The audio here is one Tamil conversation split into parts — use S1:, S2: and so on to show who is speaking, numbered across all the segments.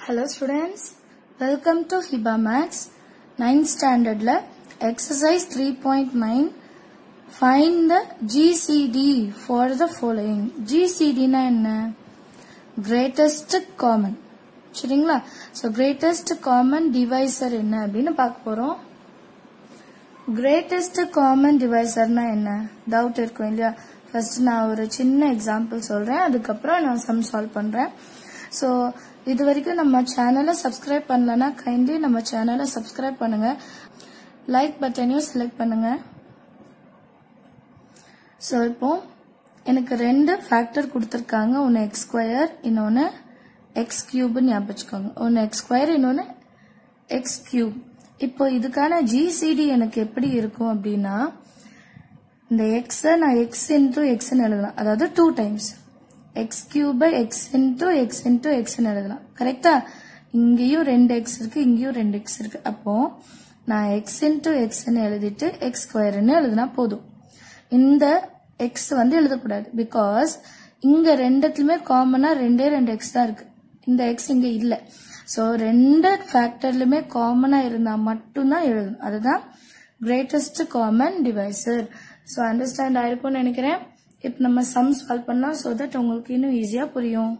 S1: Hello students, welcome to Hiba Max 9th standardல exercise 3.9 find the GCD for the following GCD னா என்ன greatest common சரிங்களா so greatest common divisor என்ன அப்படின்னு பார்க்க போறோம் greatest common divisor னா என்ன டவுட் இருக்கும் இல்லையா ஃபர்ஸ்ட் நான் ஒரு சின்ன எக்ஸாம்பிள் சொல்றேன் அதுக்கப்புறம் நான் சம் சால்வ் பண்றேன் ஸோ இது வரைக்கும் நம்ம சேனலை சப்ஸ்கிரைப் பண்ணலன்னா கைண்ட்லி நம்ம சேனலை சப்ஸ்கிரைப் பண்ணுங்க லைக் பட்டனையும் செலக்ட் பண்ணுங்க ஸோ இப்போ எனக்கு ரெண்டு ஃபேக்டர் கொடுத்துருக்காங்க ஒன்று எக்ஸ் ஸ்கொயர் இன்னொன்று எக்ஸ் கியூப்னு ஞாபகம் வச்சுக்கோங்க ஒன்று எக்ஸ் ஸ்கொயர் இன்னொன்று எக்ஸ் கியூப் இப்போ இதுக்கான ஜிசிடி எனக்கு எப்படி இருக்கும் அப்படின்னா இந்த எக்ஸை நான் எக்ஸ் இன்டூ எக்ஸ்ன்னு எழுதலாம் அதாவது டூ டைம்ஸ் எக்ஸ் கியூபை எக்ஸ் இன்டூ எக்ஸ் இன்டூ எக்ஸ்ன்னு எழுதலாம் கரெக்டா இங்கேயும் ரெண்டு எக்ஸ் இருக்கு இங்கேயும் ரெண்டு எக்ஸ் இருக்கு அப்போ நான் எக்ஸ் இன்டூ எக்ஸ்ன்னு எழுதிட்டு எக்ஸ் ஸ்கொயர்னு எழுதினா போதும் இந்த எக்ஸ் வந்து எழுதக்கூடாது பிகாஸ் இங்க ரெண்டுத்துலயுமே காமனா ரெண்டே ரெண்டு எக்ஸ் தான் இருக்கு இந்த எக்ஸ் இங்க இல்ல ஸோ ரெண்டு ஃபேக்டர்லயுமே காமனா இருந்தா மட்டும்தான் எழுதணும் அதுதான் greatest common divisor so understand ஆயிருக்கும்னு நினைக்கிறேன் இப்போ நம்ம சம் சால்வ் பண்ணலாம் ஸோ தட் உங்களுக்கு இன்னும் ஈஸியாக புரியும்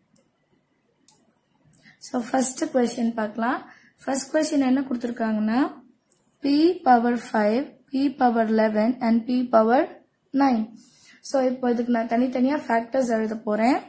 S1: ஸோ ஃபர்ஸ்ட் கொஸ்டின் பார்க்கலாம் ஃபர்ஸ்ட் கொஸ்டின் என்ன கொடுத்துருக்காங்கன்னா p power five p power eleven and p power nine so இப்போ இதுக்கு நான் தனித்தனியாக ஃபேக்டர்ஸ் எழுத போகிறேன்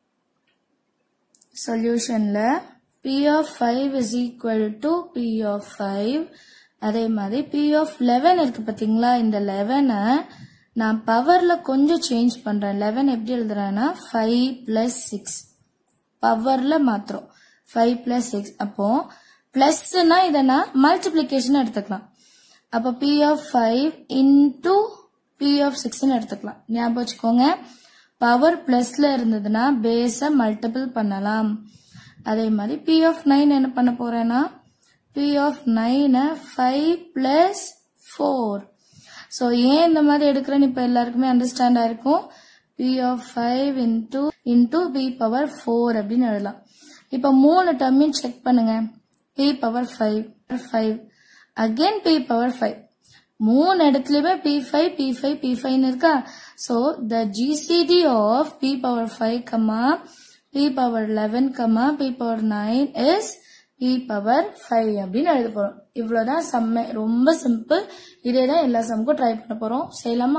S1: சொல்யூஷனில் p of five is equal to p of five அதே மாதிரி பி ஆஃப் லெவன் இருக்கு பார்த்தீங்களா இந்த லெவனை நான் பவர்ல கொஞ்சம் சேஞ்ச் பண்றேன் லெவன் எப்படி எழுதுறேன்னா ஃபைவ் பிளஸ் சிக்ஸ் பவர்ல மாத்திரம் ஃபைவ் பிளஸ் சிக்ஸ் அப்போ பிளஸ்னா இதை நான் மல்டிபிளிகேஷன் எடுத்துக்கலாம் அப்போ p of five into p of சிக்ஸ்னு எடுத்துக்கலாம் ஞாபகம் வச்சுக்கோங்க பவர் பிளஸ்ல இருந்ததுன்னா பேஸை மல்டிபிள் பண்ணலாம் அதே மாதிரி பி ஆஃப் நைன் என்ன பண்ண போறேன்னா பி ஆஃப் நைனை ஃபைவ் பிளஸ் ஃபோர் ஸோ ஏன் இந்த மாதிரி எடுக்கிறேன்னு இப்போ எல்லாருக்குமே அண்டர்ஸ்டாண்ட் ஆயிருக்கும் p of five into into p power four அப்படின்னு எழுதலாம் இப்போ மூணு டர்மையும் செக் பண்ணுங்க p power five five again p power five மூணு இடத்துலயுமே p five p five p ஃபைவ்னு இருக்கா so the GCD of p power five comma p power eleven comma p power nine is p power five அப்படின்னு எழுத போறோம் இவ்வளவுதான் செம்ம ரொம்ப சிம்பிள் இதே தான் எல்லா சம்முக்கும் ட்ரை பண்ண போறோம் செய்யலாமா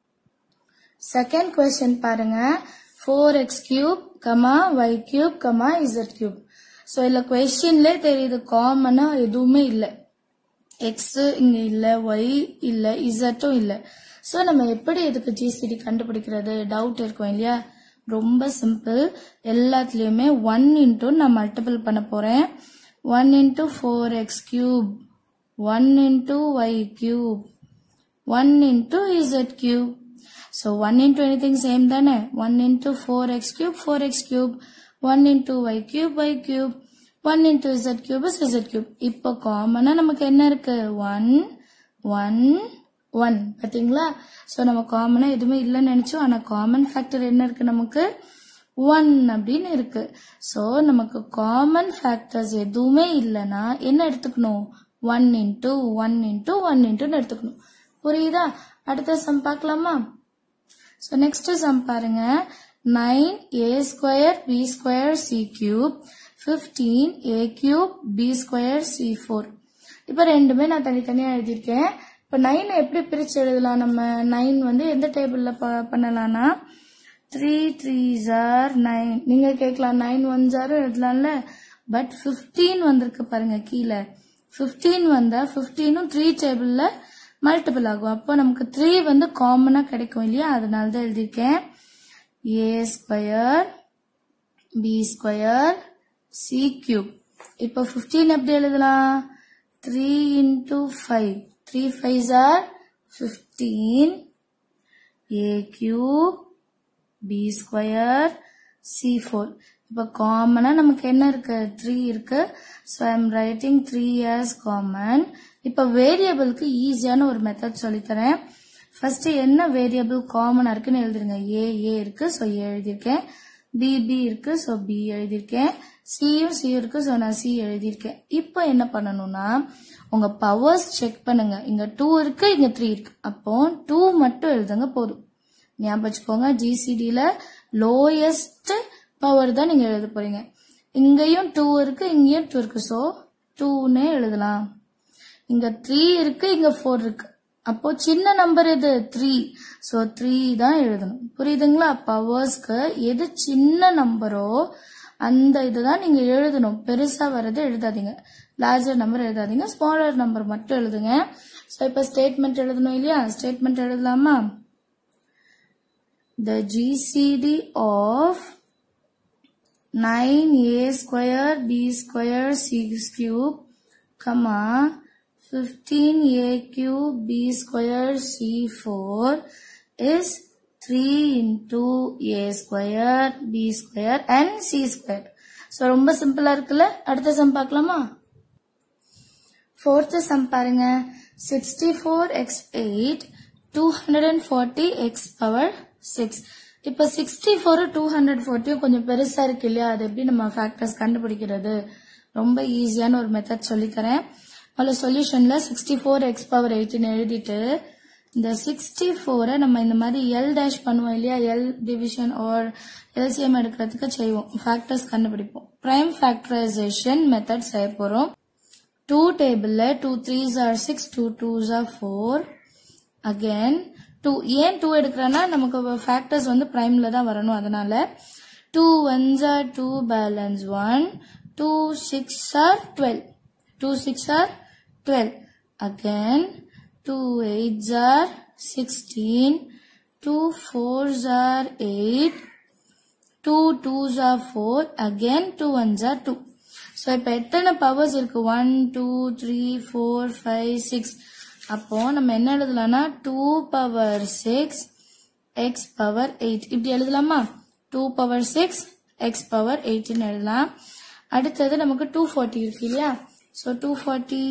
S1: செகண்ட் கொஸ்டின் பாருங்க four x cube comma y cube comma z cube so இதில் கொஸ்டின்லே தெரியுது காமனா எதுவுமே இல்லை எக்ஸ் இங்க இல்ல ஒய் இல்ல இசட்டும் இல்ல ஸோ நம்ம எப்படி இதுக்கு ஜிசிடி கண்டுபிடிக்கிறது டவுட் இருக்கும் இல்லையா ரொம்ப சிம்பிள் எல்லாத்துலயுமே ஒன் இன்டூ நான் மல்டிபிள் பண்ண போறேன் one into four x cube one into y cube one into z cube so one into anything same தானே one into four x cube four x cube one into y cube y cube one into z cube is z cube இப்போ காமனா நமக்கு என்ன இருக்கு ஒன் ஒன் ஒன் பாத்தீங்களா ஸோ நம்ம காமனா எதுவுமே இல்லைன்னு நினைச்சோம் ஆனா காமன் ஃபேக்டர் என்ன இருக்கு நமக்கு ஒன் அப்படின்னு இருக்கு ஸோ நமக்கு காமன் ஃபேக்டர்ஸ் எதுவுமே இல்லைன்னா என்ன எடுத்துக்கணும் one into one into one இன்டூன்னு எடுத்துக்கணும் புரியுதா அடுத்த சம் பார்க்கலாமா ஸோ நெக்ஸ்ட் சம் பாருங்க nine a square b square C cube fifteen a cube b square c four இப்போ ரெண்டுமே நான் தனித்தனியாக எழுதியிருக்கேன் இப்போ நைனை எப்படி பிரித்து எழுதலாம் நம்ம நைன் வந்து எந்த டேபிளில் ப பண்ணலாம்னா த்ரீ த்ரீ ஜார் நைன் நீங்கள் கேட்கலாம் நைன் ஒன் ஜாரும் எழுதலாம்ல பட் ஃபிஃப்டீன் வந்திருக்கு பாருங்க கீழே ஃபிஃப்டீன் வந்தால் ஃபிஃப்டீனும் த்ரீ டேபிளில் மல்டிபிள் ஆகும் அப்போ நமக்கு த்ரீ வந்து காமனாக கிடைக்கும் இல்லையா அதனால தான் எழுதியிருக்கேன் a square b square C cube இப்போ ஃபிஃப்டீன் எப்படி எழுதலாம் three into five three five or fifteen a cube b square c four இப்போ காமனாக நமக்கு என்ன இருக்கு த்ரீ இருக்கு so I'm writing three years common இப்போ வேரியபிளுக்கு ஈஸியான ஒரு மெத்தட் சொல்லித்தரேன் ஃபர்ஸ்ட் என்ன வேரியபிள் காமனாக இருக்குன்னு எழுதிருங்க ஏ ஏ இருக்கு ஸோ ஏ எழுதியிருக்கேன் பிபி இருக்கு ஸோ பி எழுதியிருக்கேன் சியும் சி இருக்கு ஸோ நான் சி எழுதியிருக்கேன் இப்போ என்ன பண்ணணும்னா உங்க பவர்ஸ் செக் பண்ணுங்க இங்க டூ இருக்கு இங்க த்ரீ இருக்கு அப்போ டூ மட்டும் எழுதுங்க போதும் ஞாபகம் வச்சுக்கோங்க ஜிசிடில லோயஸ்ட் பவர் தான் நீங்க எழுத போறீங்க இங்கேயும் டூ இருக்கு இங்கேயும் டூ இருக்கு ஸோ டூன்னு எழுதலாம் இங்க த்ரீ இருக்கு இங்க ஃபோர் இருக்கு அப்போ சின்ன நம்பர் எது த்ரீ ஸோ த்ரீ தான் எழுதணும் புரியுதுங்களா பவர்ஸ்க்கு எது சின்ன நம்பரோ அந்த இதுதான் நீங்க எழுதணும் பெருசா வர்றது எழுதாதீங்க லார்ஜர் நம்பர் எழுதாதீங்க ஸ்மாலர் நம்பர் மட்டும் எழுதுங்க ஸோ இப்போ ஸ்டேட்மெண்ட் எழுதணும் இல்லையா ஸ்டேட்மெண்ட் எழுதலாமா the GCD of 9a square b square c cube comma 15a cube b square c4 is 3 into a square b square and c square so ரொம்ப சிம்பிளா இருக்குல்ல அடுத்த சம் பார்க்கலாமா ஃபோர்த்து சம் பாருங்க sixty four x eight two hundred and forty x power six இப்போ சிக்ஸ்டி ஃபோர் டூ ஹண்ட்ரட் ஃபார்ட்டியும் கொஞ்சம் பெருசா இருக்கு இல்லையா அது எப்படி நம்ம ஃபேக்டர்ஸ் கண்டுபிடிக்கிறது ரொம்ப ஈஸியான ஒரு மெத்தட் சொல்லித்தரேன் அதில் சொல்யூஷன்ல சிக்ஸ்டி ஃபோர் எக்ஸ் பவர் எயிட்னு எழுதிட்டு இந்த சிக்ஸ்டி ஃபோரை நம்ம இந்த மாதிரி எல் டேஷ் பண்ணுவோம் இல்லையா எல் டிவிஷன் ஆர் எல்சிஎம் எடுக்கிறதுக்கு செய்வோம் ஃபேக்டர்ஸ் கண்டுபிடிப்போம் பிரைம் ஃபேக்டரைசேஷன் மெத்தட் செய்ய போறோம் டூ டேபிள்ல two threes are six two twos are four again two ஏன் டூ எடுக்கிறேன்னா நமக்கு ஃபேக்டர்ஸ் வந்து பிரைம்ல தான் வரணும் அதனால two ones are two balance one two six are twelve two six are twelve again two eights are sixteen two fours are eight two twos are four again two ones are two so இப்போ எத்தனை பவர்ஸ் இருக்கு one two three four five six அப்போ நம்ம என்ன எழுதலாம்னா two power six x power eight இப்படி எழுதலாமா two power six x power எயிட்னு எழுதலாம் அடுத்தது நமக்கு டூ ஃபார்ட்டி இருக்கு இல்லையா so two forty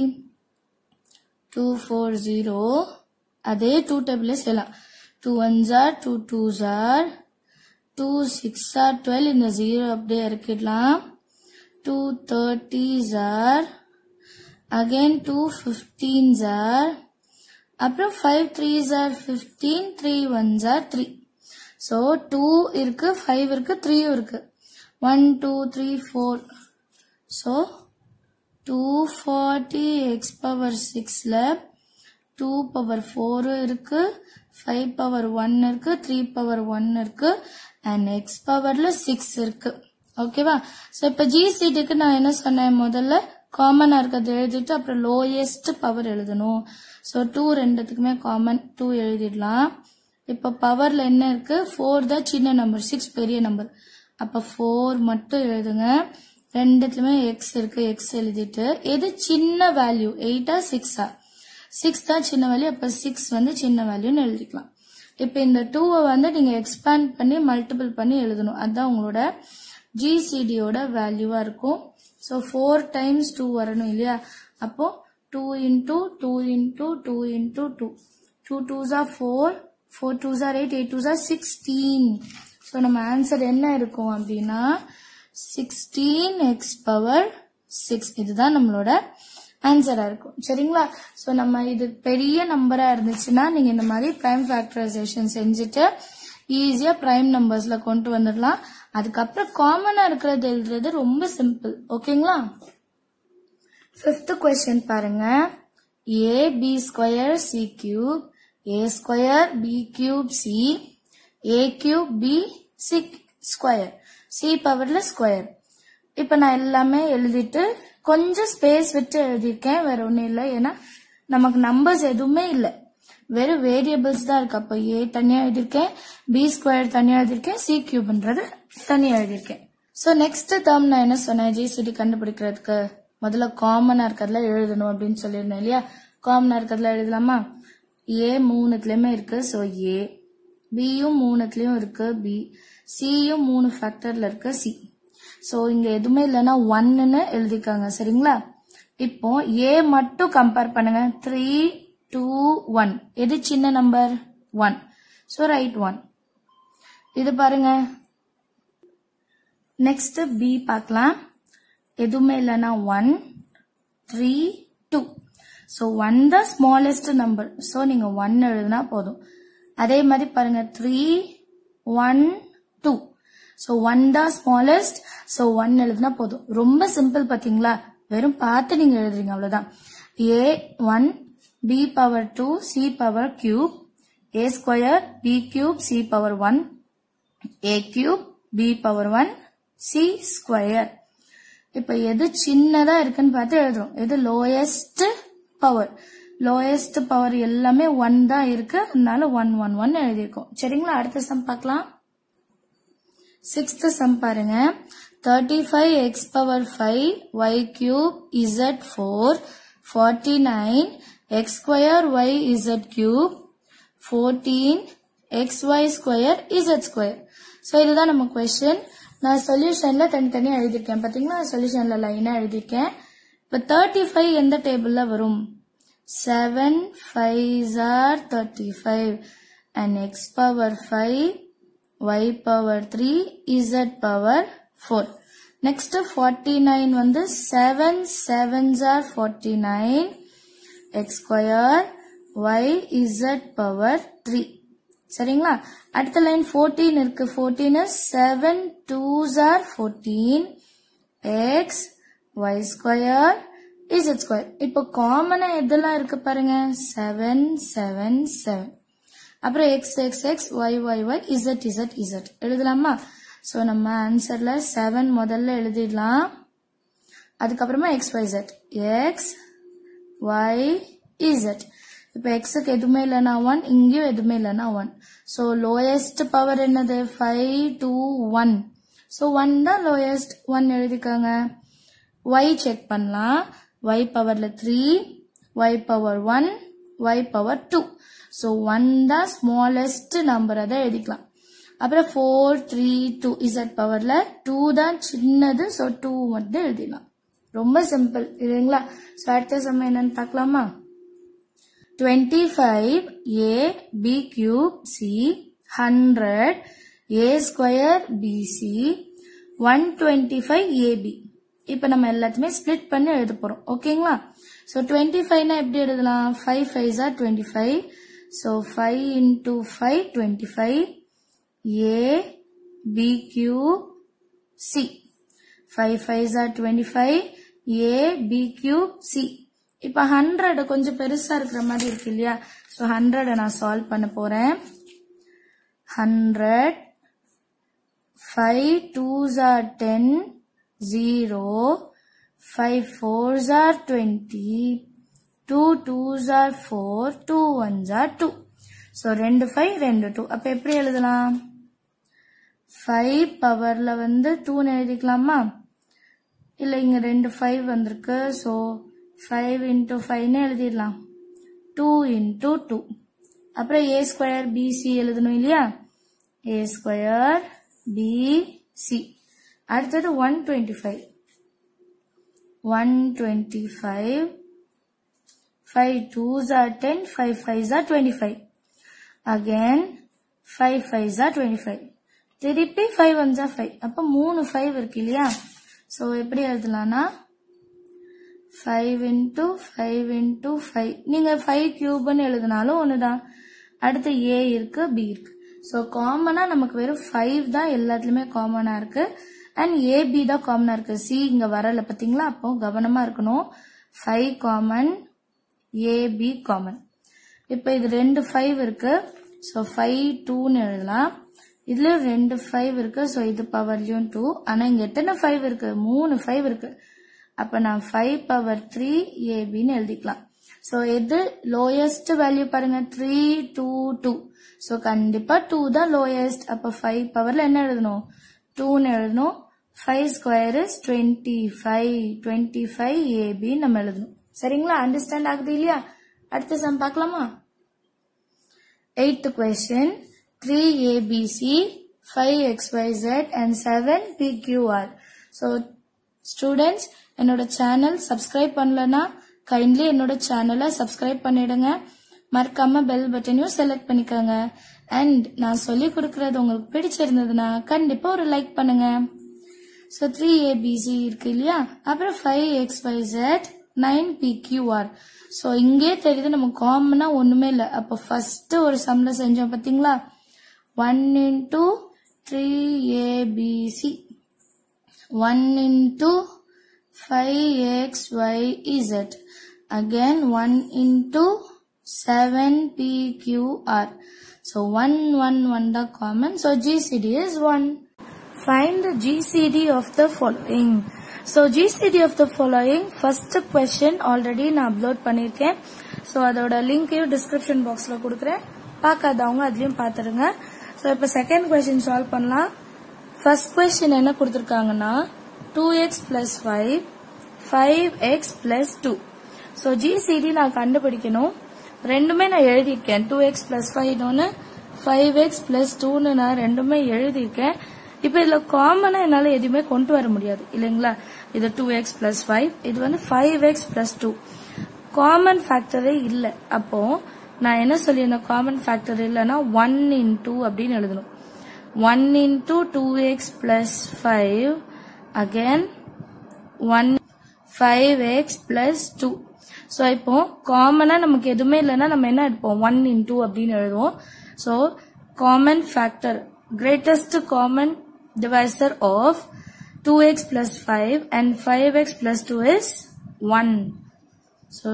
S1: two four zero அதே டூ டேபிளே செய்யலாம் two ones are two twos are two six are twelve இந்த ஜீரோ அப்படியே இறக்கிடலாம் two thirties are again two fifteens are அப்புறம் five threes are fifteen three ones are three so two இருக்கு ஃபைவ் இருக்கு த்ரீயும் இருக்கு one two three four so two forty x power சிக்ஸில் டூ பவர் ஃபோரும் இருக்கு ஃபைவ் பவர் ஒன் இருக்கு த்ரீ பவர் ஒன் இருக்கு அண்ட் எக்ஸ் பவர்ல சிக்ஸ் இருக்கு ஓகேவா ஸோ இப்போ ஜிசிடிக்கு நான் என்ன சொன்னேன் முதல்ல காமனா இருக்கிறது எழுதிட்டு அப்புறம் லோயஸ்ட் பவர் எழுதணும் ஸோ டூ ரெண்டுத்துக்குமே காமன் டூ எழுதிடலாம் இப்போ பவர்ல என்ன இருக்கு ஃபோர் தான் சின்ன நம்பர் சிக்ஸ் பெரிய நம்பர் அப்போ ஃபோர் மட்டும் எழுதுங்க ரெண்டுத்துலயுமே எக்ஸ் இருக்கு எக்ஸ் எழுதிட்டு எது சின்ன வேல்யூ எயிட்டா சிக்ஸா சிக்ஸ் தான் சின்ன வேல்யூ அப்ப சிக்ஸ் வந்து சின்ன வேல்யூன்னு எழுதிக்கலாம் இப்போ இந்த டூவை வந்து நீங்க எக்ஸ்பேண்ட் பண்ணி மல்டிபிள் பண்ணி எழுதணும் அதுதான் உங்களோட ஜிசிடியோட வேல்யூவா இருக்கும் ஸோ ஃபோர் டைம்ஸ் டூ வரணும் இல்லையா அப்போ two into two into two into two two twos are four four twos are eight eight twos are sixteen so நம்ம ஆன்சர் என்ன இருக்கும் அப்படின்னா சிக்ஸ்டீன் எக்ஸ் பவர் சிக்ஸ் இதுதான் நம்மளோட ஆன்சரா இருக்கும் சரிங்களா ஸோ நம்ம இது பெரிய நம்பரா இருந்துச்சுன்னா நீங்க இந்த மாதிரி பிரைம் ஃபேக்டரைசேஷன் செஞ்சுட்டு ஈஸியா பிரைம் நம்பர்ஸ்ல கொண்டு வந்துடலாம் அதுக்கப்புறம் காமனா இருக்கிறது எழுதுறது ரொம்ப சிம்பிள் ஓகேங்களா ஃபிஃப்த் கொஸ்டின் பாருங்க A B square C cube A square B cube C A cube B C square C பவர்ல ஸ்கொயர் இப்ப நான் எல்லாமே எழுதிட்டு கொஞ்சம் ஸ்பேஸ் விட்டு எழுதியிருக்கேன் வேற ஒன்றும் இல்லை ஏன்னா நமக்கு நம்பர்ஸ் எதுவுமே இல்லை வெறும் வேரியபிள்ஸ் தான் இருக்கு அப்போ ஏ தனியா எழுதியிருக்கேன் பி ஸ்கொயர் தனியா எழுதியிருக்கேன் சி கியூப்ன்றது தனியா எழுதியிருக்கேன் ஸோ நெக்ஸ்ட் டேர்ம் நான் என்ன சொன்னேன் ஜிசிடி கண்டுபிடிக்கிறதுக்கு முதல்ல காமனா இருக்கிறதுல எழுதணும் அப்படின்னு சொல்லியிருந்தேன் இல்லையா காமனா இருக்கிறதுல எழுதலாமா ஏ மூணுத்துலயுமே இருக்கு ஸோ ஏ பியும் மூணுத்துலயும் இருக்கு பி சியும் மூணு ஃபேக்டர்ல இருக்கு சி ஸோ இங்க எதுவுமே இல்லைன்னா ஒன்னுன்னு எழுதிக்காங்க சரிங்களா இப்போ ஏ மட்டும் கம்பேர் பண்ணுங்க த்ரீ டூ ஒன் எது சின்ன number one so right one இது பாருங்க நெக்ஸ்ட் பி பார்க்கலாம் எதுவுமே இல்லைன்னா one three two so one the smallest number so நீங்க ஒன் எழுதுனா போதும் அதே மாதிரி பாருங்க three one two so one தான் ஸ்மாலஸ்ட் ஸோ ஒன் எழுதுனா போதும் ரொம்ப சிம்பிள் பார்த்தீங்களா வெறும் பார்த்து நீங்க எழுதுறீங்க அவ்வளவுதான் A one B power two C power cube A square B cube C power one A cube B power one C square இப்ப எது சின்னதா இருக்குன்னு பார்த்து எழுதுறோம் எது லோயஸ்ட் பவர் லோயஸ்ட் பவர் எல்லாமே ஒன் தான் இருக்கு அதனால ஒன் ஒன் ஒன் எழுதியிருக்கோம் சரிங்களா அடுத்த சம் பார்க்கலாம் சிக்ஸ்த் சம் பாருங்க thirty five X power five Y cube Z four forty nine X square Y Z cube fourteen X Y square Z square so இதுதான் நம்ம கொஸ்டின் நான் சொல்யூஷன்ல தனித்தனியாக எழுதியிருக்கேன் பார்த்தீங்களா சொல்யூஷன்ல லைனாக எழுதியிருக்கேன் இப்போ தேர்ட்டி ஃபைவ் எந்த டேபிள்ல வரும் seven five are thirty five and X power five y power three z power four next forty nine வந்து seven sevens are forty nine X square Y Z power three சரிங்களா அடுத்த லைன் ஃபோர்டீன் இருக்கு fourteen seven twos are fourteen X Y square Z square இப்போ காமனா எதெல்லாம் இருக்கு பாருங்க செவன் செவன் செவன் அப்புறம் X X X Y Y Y Z Z Z எழுதலாமா ஸோ நம்ம ஆன்சர்ல செவன் முதல்ல எழுதிடலாம் அதுக்கப்புறமா X Y Z X Y Z இப்போ எக்ஸுக்கு எதுவுமே இல்லைன்னா ஒன் இங்கேயும் எதுவுமே இல்லைன்னா ஒன் ஸோ லோயஸ்ட் பவர் என்னது five two one so one தான் லோயஸ்ட் ஒன் எழுதிக்காங்க ஒய் செக் பண்ணலாம் ஒய் பவர்ல three Y power one Y power two so one தான் ஸ்மாலஸ்ட் நம்பர் அதை எழுதிக்கலாம் அப்புறம் ஃபோர் த்ரீ டூ இசட் பவர்ல டூ தான் சின்னது ஸோ டூ மட்டும் எழுதிடலாம் ரொம்ப சிம்பிள் இல்லைங்களா ஸோ அடுத்த சமயம் என்னன்னு பார்க்கலாமா twenty five A B cube C hundred A square BC one twenty five AB இப்போ நம்ம எல்லாத்தையுமே ஸ்ப்ளிட் பண்ணி எழுத போறோம் ஓகேங்களா ஸோ டுவெண்ட்டி ஃபைவ்னா எப்படி எழுதலாம் five five are twenty five so five into five twenty five A B cube C five five are twenty five A B cube C இப்போ ஹண்ட்ரட் கொஞ்சம் பெருசா இருக்கிற மாதிரி இருக்கு இல்லையா ஸோ ஹண்ட்ரடை நான் சால்வ் பண்ண போறேன் hundred five twos are ten zero five fours are twenty two twos are four two ones are two so ரெண்டு ஃபைவ் ரெண்டு டூ அப்போ எப்படி எழுதலாம் ஃபைவ் பவர்ல வந்து டூன்னு எழுதிக்கலாமா இல்லை இங்க ரெண்டு ஃபைவ் வந்திருக்கு ஸோ ஃபைவ் இன்டூ ஃபைவ்னு எழுதிடலாம் டூ இன்டூ டூ அப்புறம் ஏ ஸ்கொயர் பிசி எழுதணும் இல்லையா ஏ ஸ்கொயர் பிசி அடுத்தது one twenty five one twenty five five twos are ten five fives are twenty five again five fives are twenty five திருப்பி ஃபைவ் ஒன்ஸ் ஆர் ஃபைவ் அப்போ மூணு ஃபைவ் இருக்கு இல்லையா ஸோ எப்படி எழுதலாம்னா five into five into five நீங்கள் ஃபைவ் கியூப்னு எழுதினாலும் ஒன்று தான் அடுத்து ஏ இருக்கு பி இருக்கு ஸோ காமனாக நமக்கு வெறும் ஃபைவ் தான் எல்லாத்துலேயுமே காமனாக இருக்கு அண்ட் ஏபி தான் காமனாக இருக்கு சி இங்கே வரல பார்த்தீங்களா அப்போ கவனமாக இருக்கணும் ஃபைவ் காமன் ஏபி காமன் இப்போ இது ரெண்டு ஃபைவ் இருக்கு ஸோ ஃபைவ் டூன்னு எழுதலாம் இதுல ரெண்டு ஃபைவ் இருக்கு ஸோ இது பவர்லயும் டூ ஆனா இங்க எத்தனை ஃபைவ் இருக்கு மூணு ஃபைவ் இருக்கு அப்ப நான் ஃபைவ் பவர் த்ரீ ஏபின்னு எழுதிக்கலாம் ஸோ எது லோயஸ்ட் வேல்யூ பாருங்க த்ரீ டூ டூ ஸோ கண்டிப்பா டூ தான் லோயஸ்ட் அப்ப ஃபைவ் பவர்ல என்ன எழுதணும் டூன்னு எழுதணும் five square is twenty five twenty five ஏபின்னு நம்ம எழுதணும் சரிங்களா அண்டர்ஸ்டாண்ட் ஆகுது இல்லையா அடுத்த சம் பார்க்கலாமா eighth question three ABC five XYZ and seven PQR so students என்னோட சேனல் சப்ஸ்கிரைப் பண்ணலன்னா கைண்ட்லி என்னோட சேனலை சப்ஸ்கிரைப் பண்ணிடுங்க மறக்காம பெல் பட்டனையும் செலக்ட் பண்ணிக்கோங்க அண்ட் நான் சொல்லி கொடுக்கறது உங்களுக்கு பிடிச்சிருந்ததுன்னா கண்டிப்பா ஒரு லைக் பண்ணுங்க ஸோ த்ரீ ஏபிசி இருக்கு இல்லையா அப்புறம் five X Y Z nine PQR so இங்கே தெரியுது நம்ம காமனா ஒண்ணுமே இல்லை அப்போ ஃபர்ஸ்ட் ஒரு சம்ல செஞ்சோம் பாத்தீங்களா one into three ABC one into five X Y Z again one into seven PQR so one one one தான் common so GCD is one Find the GCD of the following. So GCD of the following first question already நான் அப்லோட் பண்ணியிருக்கேன் ஸோ அதோட லிங்கையும் டிஸ்கிரிப்ஷன் பாக்ஸில் கொடுக்குறேன் பார்க்காதவங்க அதுலயும் பார்த்துருங்க ஸோ இப்போ செகண்ட் கொஸ்டின் சால்வ் பண்ணலாம் ஃபர்ஸ்ட் கொஸ்டின் என்ன கொடுத்துருக்காங்கன்னா two X plus five five X plus two so GCD நான் கண்டுபிடிக்கணும் ரெண்டுமே நான் எழுதியிருக்கேன் டூ எக்ஸ் பிளஸ் ஃபைவ் ஒன்று ஃபைவ் எக்ஸ் பிளஸ் டூன்னு நான் ரெண்டுமே எழுதியிருக்கேன் இப்போ இதுல காமனா என்னால எதுவுமே கொண்டு வர முடியாது இல்லைங்களா இது டூ எக்ஸ் பிளஸ் ஃபைவ் இது வந்து five X plus two common ஃபேக்டரே இல்ல அப்போ நான் என்ன சொல்லியிருந்தேன் காமன் ஃபேக்டர் இல்லைன்னா ஒன் இன்டூ அப்படின்னு எழுதணும் one into two X plus five again one five X plus two so இப்போ காமனா நமக்கு எதுவுமே இல்லைன்னா நம்ம என்ன எடுப்போம் ஒன் இன்டூ அப்படின்னு எழுதுவோம் so common factor greatest common divisor of 2x plus 5 and 5x plus 2 is 1. So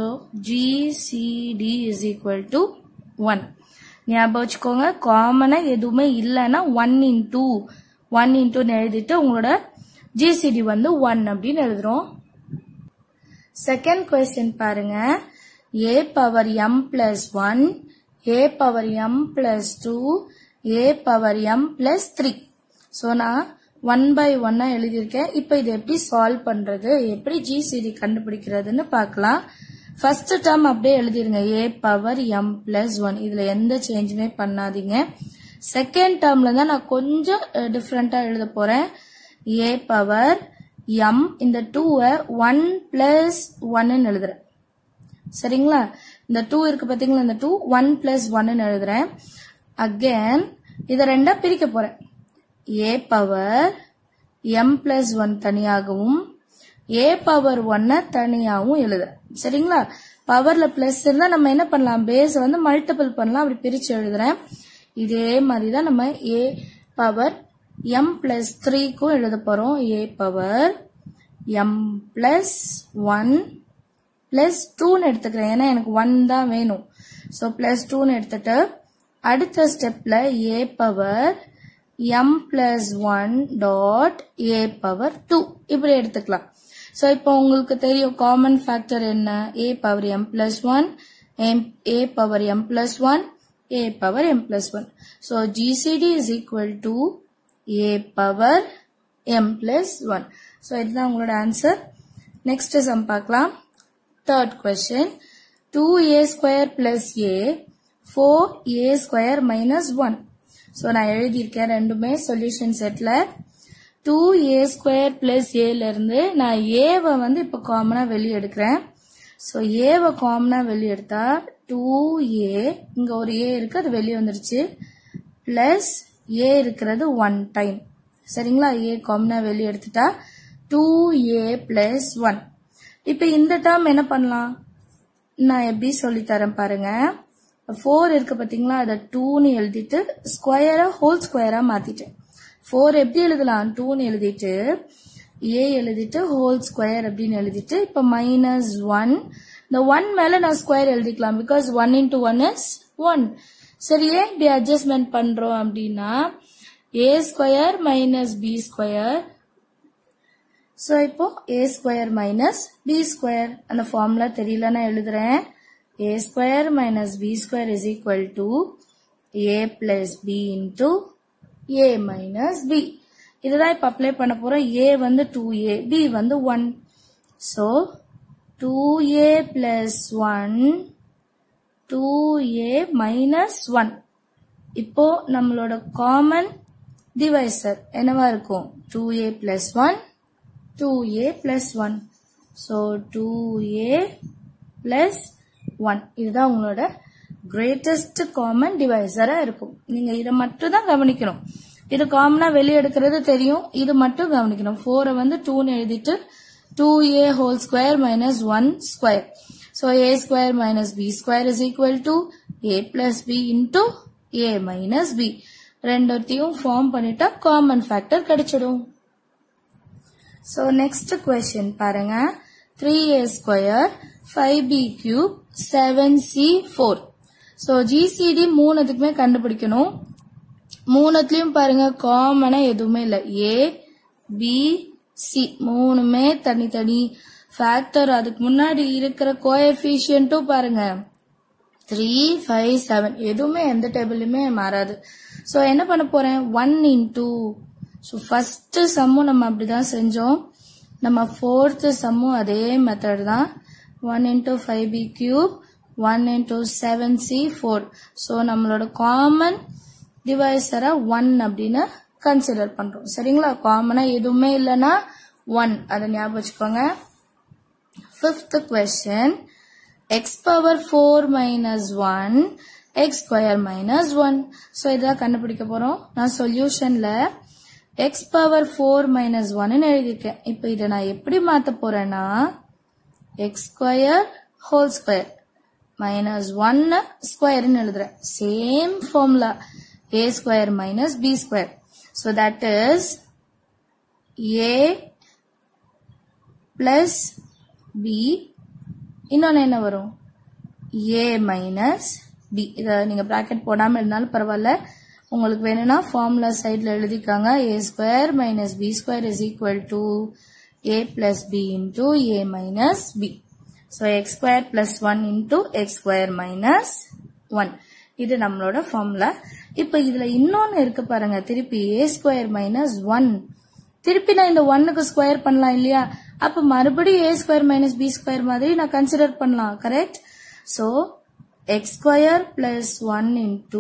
S1: GCD is equal to 1. ஞாபகம் வச்சுக்கோங்க காமனா எதுவுமே இல்லைன்னா ஒன் இன்டூ ஒன் இன்டூன்னு எழுதிட்டு உங்களோட ஜிசிடி வந்து ஒன் அப்படின்னு எழுதுறோம் செகண்ட் கொஸ்டின் பாருங்க A power M plus one A power M plus two A power M plus three so நான் ஒன் பை ஒன்னா எழுதியிருக்கேன் இப்போ இது எப்படி சால்வ் பண்றது எப்படி ஜிசிடி கண்டுபிடிக்கிறதுன்னு பார்க்கலாம் ஃபர்ஸ்ட் டேர்ம் அப்படியே எழுதிருங்க A power M plus one இதுல எந்த சேஞ்சுமே பண்ணாதீங்க செகண்ட் டேர்ம்ல தான் நான் கொஞ்சம் டிஃப்ரெண்டா எழுத போறேன் ஏ பவர் எம் இந்த டூவை ஒன் பிளஸ் ஒன்னு எழுதுறேன் சரிங்களா இந்த டூ இருக்கு பாத்தீங்களா இந்த டூ ஒன் பிளஸ் ஒன்னு எழுதுறேன் அகேன் இதை ரெண்டா பிரிக்க போறேன் A power M plus one தனியாகவும் ஏ பவர் ஒன்ன தனியாகவும் எழுதுறேன் சரிங்களா பவர்ல பிளஸ் இருந்தா நம்ம என்ன பண்ணலாம் பேஸ் வந்து மல்டிபிள் பண்ணலாம் அப்படி பிரிச்சு எழுதுறேன் இதே மாதிரி தான் நம்ம ஏ பவர் எம் பிளஸ் த்ரீக்கும் எழுத போறோம் A power M plus one plus டூன்னு எடுத்துக்கிறேன் ஏன்னா எனக்கு ஒன் தான் வேணும் ஸோ பிளஸ் டூன்னு எடுத்துட்டு அடுத்த ஸ்டெப்ல A power M plus one dot A power two இப்படி எடுத்துக்கலாம் ஸோ இப்போ உங்களுக்கு தெரியும் காமன் ஃபேக்டர் என்ன A power M plus one A power M plus one A power M plus one so GCD is equal to A power M plus one so இதுதான் உங்களோட ஆன்சர் நெக்ஸ்ட் சம் பார்க்கலாம் third question two A square plus A four A square minus one so நான் எழுதியிருக்கேன் ரெண்டுமே சொல்யூஷன் செட்ல டூ ஏ ஸ்கொயர் பிளஸ் ஏல இருந்து நான் ஏவை வந்து இப்போ காமனா வெளியே எடுக்கிறேன் ஸோ ஏவை காமனா வெளியே எடுத்தா டூ ஏ இங்க ஒரு ஏ இருக்கு அது வெளியே வந்துருச்சு பிளஸ் ஏ இருக்கிறது ஒன் டைம் சரிங்களா ஏ காமனா வெளியே எடுத்துட்டா டூ ஏ பிளஸ் ஒன் இப்போ இந்த டேர்ம் என்ன பண்ணலாம் நான் எப்படி சொல்லித்தரேன் பாருங்க ஃபோர் இருக்கு பாத்தீங்களா அதை டூன்னு எழுதிட்டு ஸ்கொயரா ஹோல் ஸ்கொயரா மாத்திட்டேன் ஃபோர் எப்படி எழுதலாம் டூன்னு எழுதிட்டு ஏ எழுதிட்டு ஹோல் ஸ்கொயர் அப்படின்னு எழுதிட்டு இப்ப மைனஸ் ஒன் இந்த ஒன் மேல நான் ஸ்கொயர் எழுதிக்கலாம் because one into one is one சரி ஏன் இப்படி அட்ஜஸ்ட்மெண்ட் பண்றோம் அப்படின்னா A square minus B square so இப்போ A square minus B square அந்த ஃபார்முலா தெரியல நான் எழுதுறேன் A square minus B square is equal to A plus B into A minus B இதுதான் இப்போ அப்ளை பண்ண போறோம் ஏ வந்து டூ ஏ பி வந்து one so two A plus one two A minus one இப்போ நம்மளோட காமன் டிவைசர் என்னவா இருக்கும் two A plus one two A plus one so two A plus one இதுதான் உங்களோட கிரேட்டஸ்ட் காமன் டிவைசரா இருக்கும் நீங்க இதை மட்டும் தான் கவனிக்கணும் இது காமனா வெளியே எடுக்கிறது தெரியும் இது மட்டும் கவனிக்கணும் ஃபோரை வந்து டூன்னு எழுதிட்டு two A whole square minus one square so A square minus B square is equal to A plus B into A minus B ரெண்டுத்தையும் ஃபார்ம் பண்ணிட்டா காமன் ஃபேக்டர் கிடைச்சிடும் ஸோ நெக்ஸ்ட் கொஸ்டின் பாருங்க three A square five B cube seven C four so GCD மூணுத்துக்குமே கண்டுபிடிக்கணும் மூணுத்துலயும் பாருங்க காமனா எதுவுமே இல்லை ஏ பி சி மூணுமே தனித்தனி ஃபேக்டர் அதுக்கு முன்னாடி இருக்கிற கோஎஃபிஷியன்ட்டும் பாருங்க த்ரீ ஃபைவ் செவன் எதுவுமே எந்த டேபிள்லையுமே மாறாது ஸோ என்ன பண்ண போறேன் ஒன் இன்டூ ஸோ ஃபர்ஸ்ட் சம்மும் நம்ம அப்படிதான் செஞ்சோம் நம்ம ஃபோர்த்து சம்மும் அதே மெத்தட் தான் one into five B cube one into seven C four so நம்மளோட காமன் டிவைசரா ஒன் அப்படின்னு கன்சிடர் பண்றோம் சரிங்களா காமனா எதுவுமே இல்லைன்னா ஒன் அதை ஞாபகம் வச்சுக்கோங்க fifth question X power four minus one X square minus one so இதான் கண்டுபிடிக்க போறோம் நான் சொல்யூஷன்ல எக்ஸ் பவர் ஃபோர் மைனஸ் ஒன்னு எழுதியிருக்கேன் இப்போ இதை நான் எப்படி மாத்த போறேன்னா X square whole square minus ஒன்னு ஸ்கொயர்னு எழுதுறேன் same formula A square minus B square so that is A plus B இன்னொன்று என்ன வரும் ஏ மைனஸ் பி இதை நீங்கள் ப்ராக்கெட் போடாமல் இருந்தாலும் பரவாயில்ல உங்களுக்கு வேணும்னா ஃபார்முலா சைடில் எழுதிக்காங்க A square minus B square is equal to A plus B into A minus B so X square plus one into X square minus one இது நம்மளோட ஃபார்முலா இப்போ இதுல இன்னொன்னு இருக்கு பாருங்க திருப்பி ஏ ஸ்கொயர் மைனஸ் ஒன் திருப்பி நான் இந்த ஒன்னுக்கு ஸ்கொயர் பண்ணலாம் இல்லையா அப்ப மறுபடியும் A square minus B square மாதிரி நான் கன்சிடர் பண்ணலாம் correct so X square plus one into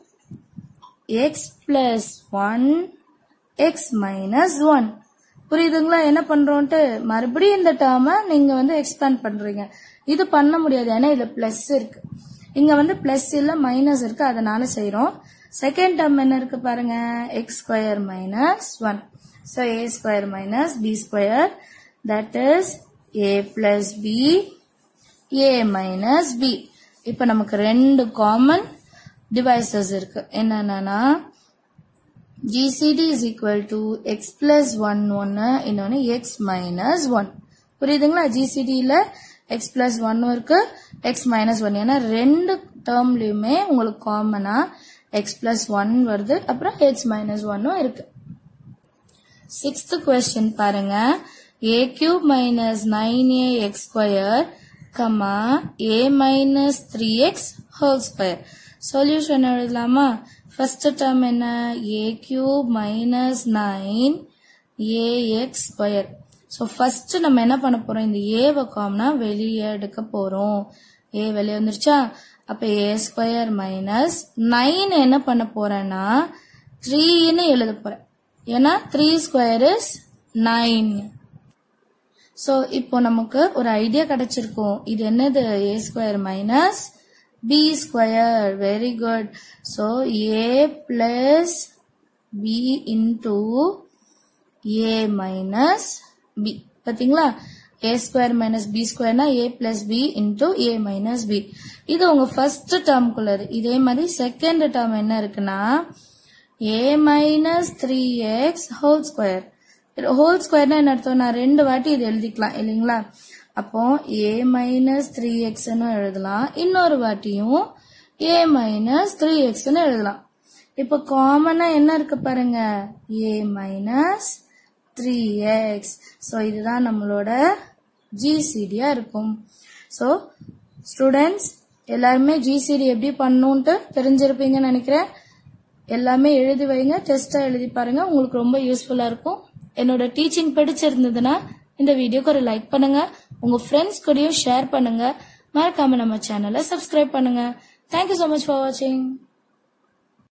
S1: X plus one X minus one புரியுதுங்களா என்ன பண்றோம்ட்டு மறுபடியும் இந்த டேர்மை நீங்க வந்து எக்ஸ்பேண்ட் பண்றீங்க இது பண்ண முடியாது ஏன்னா இதுல பிளஸ் இருக்கு இங்க வந்து பிளஸ் இல்ல மைனஸ் இருக்கு அதனால செய்யறோம் செகண்ட் டேர்ம் என்ன இருக்கு பாருங்க X square minus one so A square minus B square that is A plus B A minus B இப்போ நமக்கு ரெண்டு காமன் டிவைசஸ் இருக்கு என்னென்னா GCD is equal to X plus one ஒன்னு இன்னொன்னு எக்ஸ் மைனஸ் ஒன் புரியுதுங்களா ஜிசிடியில் எக்ஸ் பிளஸ் ஒன்னும் இருக்கு எக்ஸ் மைனஸ் ஒன் ஏன்னா ரெண்டு டேர்ம்லயுமே உங்களுக்கு காமனா எக்ஸ் பிளஸ் ஒன் வருது அப்புறம் எக்ஸ் மைனஸ் ஒன்னும் இருக்கு சிக்ஸ்த் கொஸ்டின் பாருங்க A cube minus nine A X square comma A minus three X whole square solution எழுதலாமா ஃபர்ஸ்ட் டேர்ம் என்ன A cube minus nine A X square so first நம்ம என்ன பண்ண போறோம் இந்த ஏவை காம்னா வெளியே எடுக்க போறோம் ஏ வெளியே வந்துருச்சா அப்ப ஏ ஸ்கொயர் மைனஸ் நைன் என்ன பண்ண போறேன்னா த்ரீன்னு எழுத போறேன் ஏன்னா three square is nine so இப்போ நமக்கு ஒரு ஐடியா கிடைச்சிருக்கும் இது என்னது a square minus B square very good so a plus B into A minus b பார்த்தீங்களா ஏ ஸ்கொயர் மைனஸ் பி ஸ்கொயர்னா a plus B into A minus b இது உங்க ஃபர்ஸ்ட் டேர்ம்குள்ளது இதே மாதிரி செகண்ட் டேர்ம் என்ன இருக்குன்னா a minus three X whole square whole ஸ்கொயர்னா என்ன அர்த்தம் நான் ரெண்டு வாட்டி இது எழுதிக்கலாம் இல்லைங்களா அப்போ ஏ மைனஸ் த்ரீ எக்ஸ்னு எழுதலாம் இன்னொரு வாட்டியும் ஏ மைனஸ் த்ரீ எக்ஸ்னு எழுதலாம் இப்போ காமனா என்ன இருக்கு பாருங்க a minus three x so இதுதான் நம்மளோட ஜிசிடியா இருக்கும் ஸோ ஸ்டூடெண்ட்ஸ் எல்லாருமே ஜிசிடி எப்படி பண்ணணுன்ட்டு தெரிஞ்சிருப்பீங்கன்னு நினைக்கிறேன் எல்லாமே எழுதி வைங்க டெஸ்டா எழுதி பாருங்க உங்களுக்கு ரொம்ப யூஸ்ஃபுல்லா இருக்கும் என்னோட டீச்சிங் பிடிச்சிருந்ததுன்னா இந்த வீடியோக்கு ஒரு லைக் பண்ணுங்க உங்க ஃப்ரெண்ட்ஸ் கூடயும் ஷேர் பண்ணுங்க மறக்காம நம்ம சேனலை சப்ஸ்கிரைப் பண்ணுங்க தேங்க்யூ so மச் ஃபார் வாட்சிங்